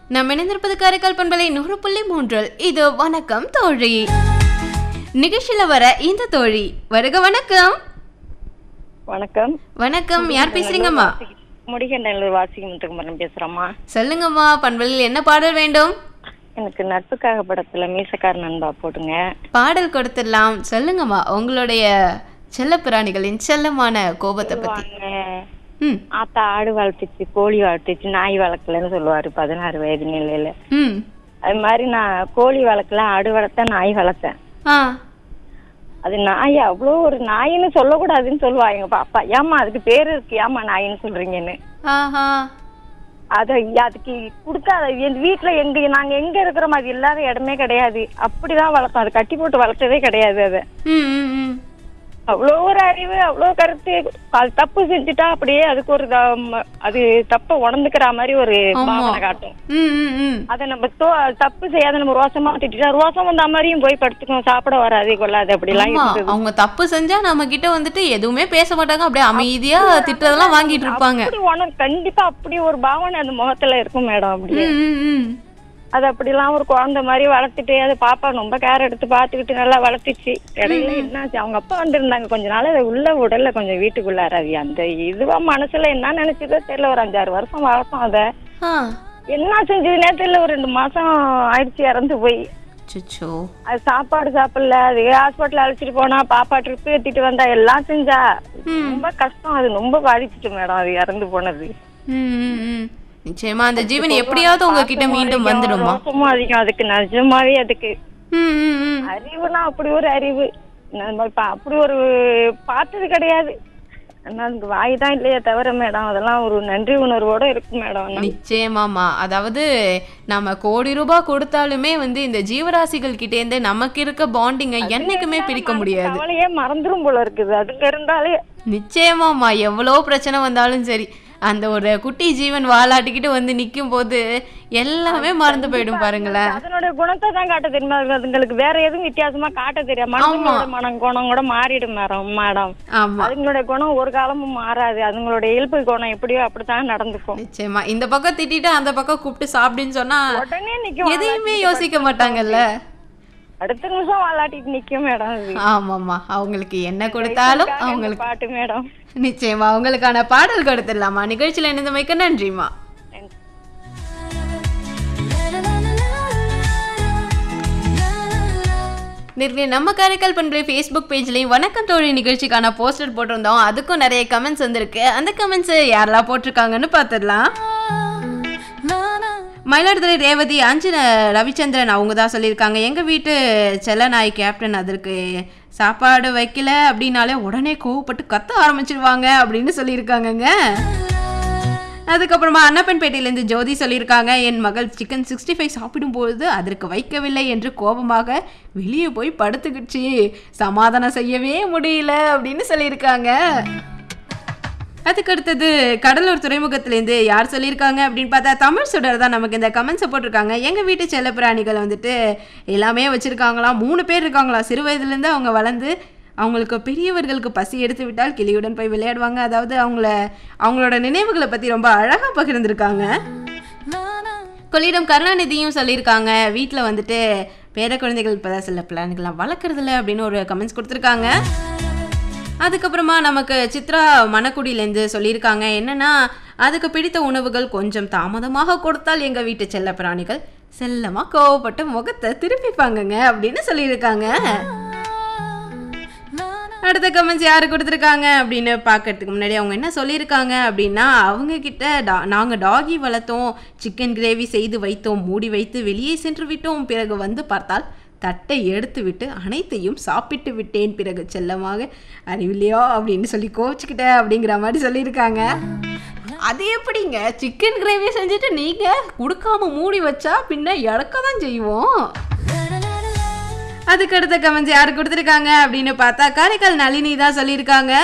நாம் இணைந்திருப்பது காரைக்கால் பண்பலை நூறு புள்ளி மூன்றில் இது வணக்கம் தோழி நிகழ்ச்சியில வர இந்த தோழி வருக வணக்கம் வணக்கம் வணக்கம் யார் பேசுறீங்கம்மா முடிகண்டலூர் வாசிக்கு முத்துக்குமரன் பேசுறேம்மா சொல்லுங்கம்மா பண்பலையில் என்ன பாடல் வேண்டும் எனக்கு நட்புக்காக படத்துல மீசக்கார நண்பா போடுங்க பாடல் கொடுத்துடலாம் சொல்லுங்கம்மா உங்களுடைய செல்ல பிராணிகளின் செல்லமான கோபத்தை பத்தி வாங்க ம் ஆத்தா ஆடு வளர்த்துச்சு கோழி வளர்த்துச்சு நாய் வளர்க்கலன்னு சொல்லுவாரு பதினாறு வயது நிலையில ம் அது மாதிரி நான் கோழி வளர்க்கல ஆடு வளர்த்தேன் நாய் வளர்த்தேன் ஆ அது நாய் அவ்வளோ ஒரு நாயின்னு சொல்லக்கூடாதுன்னு சொல்லுவா எங்க பாப்பா ஏமா அதுக்கு பேர் இருக்கு ஏமா நாயின்னு சொல்றீங்கன்னு ஆஹா அதை அதுக்கு கொடுக்காத என் வீட்டுல எங்க நாங்க எங்க இருக்கிறோம் அது இல்லாத இடமே கிடையாது அப்படிதான் வளர்த்தோம் அது கட்டி போட்டு வளர்த்ததே கிடையாது அதை ம் ம் ம் அவ்வளோ ஒரு அறிவு அவ்வளோ கருத்து அது தப்பு செஞ்சுட்டா அப்படியே அதுக்கு ஒரு த- ம- அது தப்ப உணர்ந்துக்கிற மாதிரி ஒரு ஆமா. பாவனை காட்டும் ம் ம் ம் அதை நம்ம தோ தப்பு செய்யாத நம்ம ரோசமா திட்டா ரோசம் வந்த மாதிரியும் போய் படுத்துக்கணும் சாப்பிட வராது கொள்ளாது அப்படிலாம் ஆமா இருந்தது அவங்க தப்பு செஞ்சா நம்ம கிட்ட வந்துட்டு எதுவுமே பேச மாட்டாங்க அப்படியே அமைதியா திட்டதெல்லாம் வாங்கிட்டு இருப்பாங்க அப்படி உணர் கண்டிப்பா அப்படி ஒரு பாவனை அந்த முகத்துல இருக்கும் மேடம் அப்படி ம் ம் ம் அது அப்படிலாம் ஒரு குழந்தை மாதிரி வளர்த்துட்டு அது பாப்பா ரொம்ப கேர் எடுத்து பார்த்துக்கிட்டு நல்லா வளர்த்துச்சு இடையில என்னாச்சு அவங்க அப்பா வந்திருந்தாங்க கொஞ்ச நாள் அதை உள்ள உடல்ல கொஞ்சம் வீட்டுக்குள்ளார அது அந்த இதுவா மனசுல என்ன நினைச்சதோ தெரியல ஒரு அஞ்சாறு வருஷம் வளர்த்தோம் அதை ஆ என்ன செஞ்சதுனே தெரியல ஒரு ரெண்டு மாசம் ஆயிடுச்சு இறந்து போய் சுச்சோ அது சாப்பாடு சாப்பிடல அது ஹாஸ்பிட்டல் அழைச்சிட்டு போனா பாப்பா ட்ரிப் ஏத்திட்டு வந்தா எல்லாம் செஞ்சா ரொம்ப கஷ்டம் அது ரொம்ப பாதிச்சுட்டு மேடம் அது இறந்து போனது ம் ம் ம் நிச்சயமா அந்த ஜீவன் எப்படியாவது உங்ககிட்ட மீண்டும் வந்துடுமா ரோசமும் அதிகம் அதுக்கு நிஜமாவே அதுக்கு ம் ம் ம் அறிவுனா அப்படி ஒரு அறிவு நம்ம இப்ப அப்படி ஒரு பார்த்தது கிடையாது ஆனா அதுக்கு வாய் தான் இல்லையே தவிர மேடம் அதெல்லாம் ஒரு நன்றி உணர்வோட இருக்கும் மேடம் ஆனா. நிச்சயமாமா அதாவது நம்ம கோடி ரூபாய் கொடுத்தாலுமே வந்து இந்த ஜீவராசிகள் கிட்ட இருந்து நமக்கு இருக்க பாண்டிங்க என்னைக்குமே பிரிக்க முடியாது கவலையே மறந்துரும் போல இருக்குது அதுங்க இருந்தாலே நிச்சயமாம்மா எவ்வளோ பிரச்சனை வந்தாலும் சரி அந்த ஒரு குட்டி ஜீவன் வாலாட்டிக்கிட்டு வந்து நிற்கும் போது எல்லாமே மறந்து போயிடும் பாருங்களேன் அதனோட குணத்தை தான் காட்ட தெரியுமா அது- அதுங்களுக்கு வேற எதுவும் வித்தியாசமா காட்ட தெரியாது மனுஷங்களோட மனம் குணம் கூட மாறிடும் மேடம் மேடம் ஆமா அதுங்களுடைய குணம் ஒரு காலமும் மாறாது அதுங்களுடைய இயல்பு குணம் எப்படியோ அப்படித்தான் நடந்துக்கும் நிச்சயமா இந்த பக்கம் திட்டிட்டு அந்த பக்கம் கூப்பிட்டு சாப்பிடுன்னு சொன்னா உடனே நிக்கும் எதையுமே யோசிக்க மாட்டாங்கல்ல அடுத்த நிமிஷம் வாலாட்டிட்டு நிக்கும் மேடம் அது ஆமாம்மா அவங்களுக்கு என்ன கொடுத்தாலும் இந்த அவங்களுக்கு பாட்டு மேடம் நிச்சயமா அவங்களுக்கான பாடல் கொடுத்துடலாமா நிகழ்ச்சியில் இணைந்தமைக்கு நன்றிம்மா நேர்களே நம்ம காரைக்கால் பண்பலை ஃபேஸ்புக் பேஜ்லேயும் வணக்கம் தோழி நிகழ்ச்சிக்கான போஸ்டர் போட்டிருந்தோம் அதுக்கும் நிறைய கமெண்ட்ஸ் வந்திருக்கு அந்த கமெண்ட்ஸ் யாரெல்லாம் போட்டிருக்காங்கன்னு பார்த்துடலாம் மயிலாடுதுறை ரேவதி அஞ்சு ரவிச்சந்திரன் அவங்க தான் சொல்லியிருக்காங்க எங்கள் வீட்டு செல்ல நாய் கேப்டன் அதற்கு சாப்பாடு வைக்கல அப்படின்னாலே உடனே கோவப்பட்டு கத்த ஆரம்பிச்சிருவாங்க அப்படின்னு சொல்லியிருக்காங்கங்க அதுக்கப்புறமா அன்னப்பன்பேட்டையிலேருந்து ஜோதி சொல்லியிருக்காங்க என் மகள் சிக்கன் சிக்ஸ்டி ஃபைவ் சாப்பிடும்போது அதற்கு வைக்கவில்லை என்று கோபமாக வெளியே போய் படுத்துக்கிச்சு சமாதானம் செய்யவே முடியல அப்படின்னு சொல்லியிருக்காங்க அதுக்கு அடுத்தது கடலூர் துறைமுகத்திலேருந்து யார் சொல்லியிருக்காங்க அப்படின்னு பார்த்தா தமிழ் சுடர் தான் நமக்கு இந்த கமெண்ட்ஸை போட்டிருக்காங்க எங்கள் வீட்டு செல்லப்பிராணிகள் வந்துட்டு எல்லாமே வச்சுருக்காங்களாம் மூணு பேர் இருக்காங்களாம் சிறு வயதுலேருந்து அவங்க வளர்ந்து அவங்களுக்கு பெரியவர்களுக்கு பசி எடுத்து விட்டால் கிளியுடன் போய் விளையாடுவாங்க அதாவது அவங்கள அவங்களோட நினைவுகளை பற்றி ரொம்ப அழகாக பகிர்ந்திருக்காங்க கொள்ளிடம் கருணாநிதியும் சொல்லியிருக்காங்க வீட்டில் வந்துட்டு பேர குழந்தைகள் இப்போ சில பிளான்கள்லாம் வளர்க்குறதில்ல அப்படின்னு ஒரு கமெண்ட்ஸ் கொடுத்துருக்காங்க அதுக்கப்புறமா நமக்கு சித்ரா மணக்குடியிலேருந்து சொல்லியிருக்காங்க என்னன்னா அதுக்கு பிடித்த உணவுகள் கொஞ்சம் தாமதமாக கொடுத்தால் எங்கள் வீட்டு செல்ல பிராணிகள் செல்லமாக கோவப்பட்டு முகத்தை திருப்பிப்பாங்கங்க அப்படின்னு சொல்லியிருக்காங்க அடுத்த கமெண்ட்ஸ் யாரு கொடுத்துருக்காங்க அப்படின்னு பார்க்கறதுக்கு முன்னாடி அவங்க என்ன சொல்லியிருக்காங்க அப்படின்னா அவங்க கிட்ட டா நாங்கள் டாகி வளர்த்தோம் சிக்கன் கிரேவி செய்து வைத்தோம் மூடி வைத்து வெளியே சென்று விட்டோம் பிறகு வந்து பார்த்தால் தட்டை எடுத்து விட்டு அனைத்தையும் சாப்பிட்டு விட்டேன் பிறகு செல்லமாக அறிவில்லையோ அப்படின்னு சொல்லி கோச்சிக்கிட்ட அப்படிங்கிற மாதிரி சொல்லியிருக்காங்க அது எப்படிங்க சிக்கன் கிரேவி செஞ்சுட்டு நீங்கள் கொடுக்காம மூடி வச்சா பின்ன இழக்க தான் செய்வோம் அதுக்கு அடுத்த கமெண்ட்ஸ் யார் கொடுத்துருக்காங்க அப்படின்னு பார்த்தா காரைக்கால் நளினி தான் சொல்லியிருக்காங்க